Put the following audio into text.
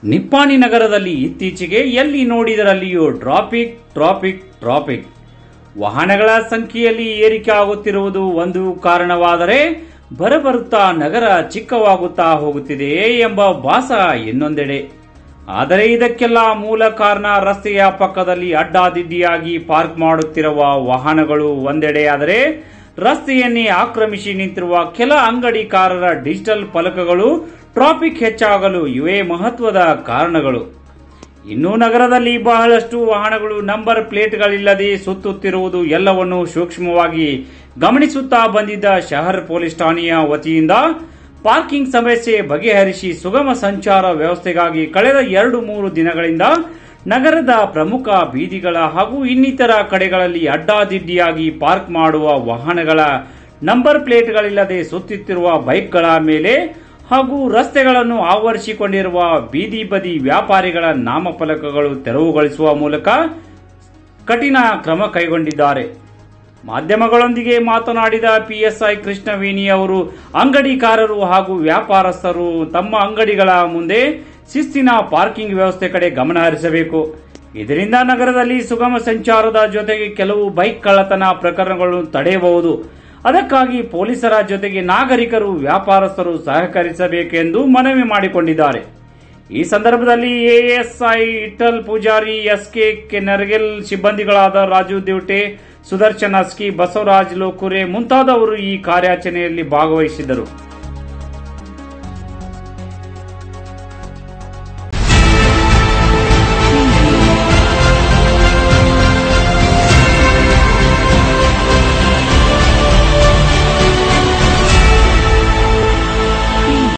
ನಿಪ್ಪಾಣಿ ನಗರದಲ್ಲಿ ಇತ್ತೀಚೆಗೆ ಎಲ್ಲಿ ನೋಡಿದರಲ್ಲಿಯೂ ಟ್ರಾಫಿಕ್ ಟ್ರಾಫಿಕ್ ಟ್ರಾಫಿಕ್ ವಾಹನಗಳ ಸಂಖ್ಯೆಯಲ್ಲಿ ಏರಿಕೆ ಆಗುತ್ತಿರುವುದು ಒಂದು ಕಾರಣವಾದರೆ ಬರಬರುತ್ತಾ ನಗರ ಚಿಕ್ಕವಾಗುತ್ತಾ ಹೋಗುತ್ತಿದೆಯೇ ಎಂಬ ಭಾಸ ಇನ್ನೊಂದೆಡೆ ಆದರೆ ಇದಕ್ಕೆಲ್ಲ ಮೂಲ ಕಾರಣ ರಸ್ತೆಯ ಪಕ್ಕದಲ್ಲಿ ಅಡ್ಡಾದಿಡ್ಡಿಯಾಗಿ ಪಾರ್ಕ್ ಮಾಡುತ್ತಿರುವ ವಾಹನಗಳು ಒಂದೆಡೆಯಾದರೆ ರಸ್ತೆಯನ್ನೇ ಆಕ್ರಮಿಸಿ ನಿಂತಿರುವ ಕೆಲ ಅಂಗಡಿಕಾರರ ಡಿಜಿಟಲ್ ಫಲಕಗಳು ಟ್ರಾಫಿಕ್ ಹೆಚ್ಚಾಗಲು ಇವೇ ಮಹತ್ವದ ಕಾರಣಗಳು ಇನ್ನು ನಗರದಲ್ಲಿ ಬಹಳಷ್ಟು ವಾಹನಗಳು ನಂಬರ್ ಪ್ಲೇಟ್ಗಳಿಲ್ಲದೆ ಸುತ್ತುತ್ತಿರುವುದು ಎಲ್ಲವನ್ನು ಸೂಕ್ಷ್ಮವಾಗಿ ಗಮನಿಸುತ್ತಾ ಬಂದಿದ್ದ ಶಹರ್ ಪೊಲೀಸ್ ಠಾಣೆಯ ವತಿಯಿಂದ ಪಾರ್ಕಿಂಗ್ ಸಮಸ್ಯೆ ಬಗೆಹರಿಸಿ ಸುಗಮ ಸಂಚಾರ ವ್ಯವಸ್ಥೆಗಾಗಿ ಕಳೆದ ಎರಡು ಮೂರು ದಿನಗಳಿಂದ ನಗರದ ಪ್ರಮುಖ ಬೀದಿಗಳ ಹಾಗೂ ಇನ್ನಿತರ ಕಡೆಗಳಲ್ಲಿ ಅಡ್ಡಾದಿಡ್ಡಿಯಾಗಿ ಪಾರ್ಕ್ ಮಾಡುವ ವಾಹನಗಳ ನಂಬರ್ ಪ್ಲೇಟ್ಗಳಿಲ್ಲದೆ ಸುತ್ತುತ್ತಿರುವ ಬೈಕ್ಗಳ ಮೇಲೆ ಹಾಗೂ ರಸ್ತೆಗಳನ್ನು ಆವರಿಸಿಕೊಂಡಿರುವ ಬೀದಿ ಬದಿ ವ್ಯಾಪಾರಿಗಳ ನಾಮಫಲಕಗಳು ತೆರವುಗೊಳಿಸುವ ಮೂಲಕ ಕಠಿಣ ಕ್ರಮ ಕೈಗೊಂಡಿದ್ದಾರೆ ಮಾಧ್ಯಮಗಳೊಂದಿಗೆ ಮಾತನಾಡಿದ ಪಿಎಸ್ಐ ಕೃಷ್ಣವೇಣಿ ಅವರು ಅಂಗಡಿಕಾರರು ಹಾಗೂ ವ್ಯಾಪಾರಸ್ಥರು ತಮ್ಮ ಅಂಗಡಿಗಳ ಮುಂದೆ ಶಿಸ್ತಿನ ಪಾರ್ಕಿಂಗ್ ವ್ಯವಸ್ಥೆ ಕಡೆ ಗಮನ ಹರಿಸಬೇಕು ಇದರಿಂದ ನಗರದಲ್ಲಿ ಸುಗಮ ಸಂಚಾರದ ಜೊತೆಗೆ ಕೆಲವು ಬೈಕ್ ಕಳ್ಳತನ ಪ್ರಕರಣಗಳನ್ನು ತಡೆಯಬಹುದು ಅದಕ್ಕಾಗಿ ಪೊಲೀಸರ ಜೊತೆಗೆ ನಾಗರಿಕರು ವ್ಯಾಪಾರಸ್ಥರು ಸಹಕರಿಸಬೇಕೆಂದು ಮನವಿ ಮಾಡಿಕೊಂಡಿದ್ದಾರೆ ಈ ಸಂದರ್ಭದಲ್ಲಿ ASI Ittal Pujari SK K Naragel ಸಿಬ್ಬಂದಿಗಳಾದ ರಾಜು ದೇವಟೆ ಸುದರ್ಶನ್ ಅಸ್ಕಿ ಬಸವರಾಜ್ ಲೋಕುರೆ ಮುಂತಾದವರು ಈ ಕಾರ್ಯಾಚರಣೆಯಲ್ಲಿ ಭಾಗವಹಿಸಿದರು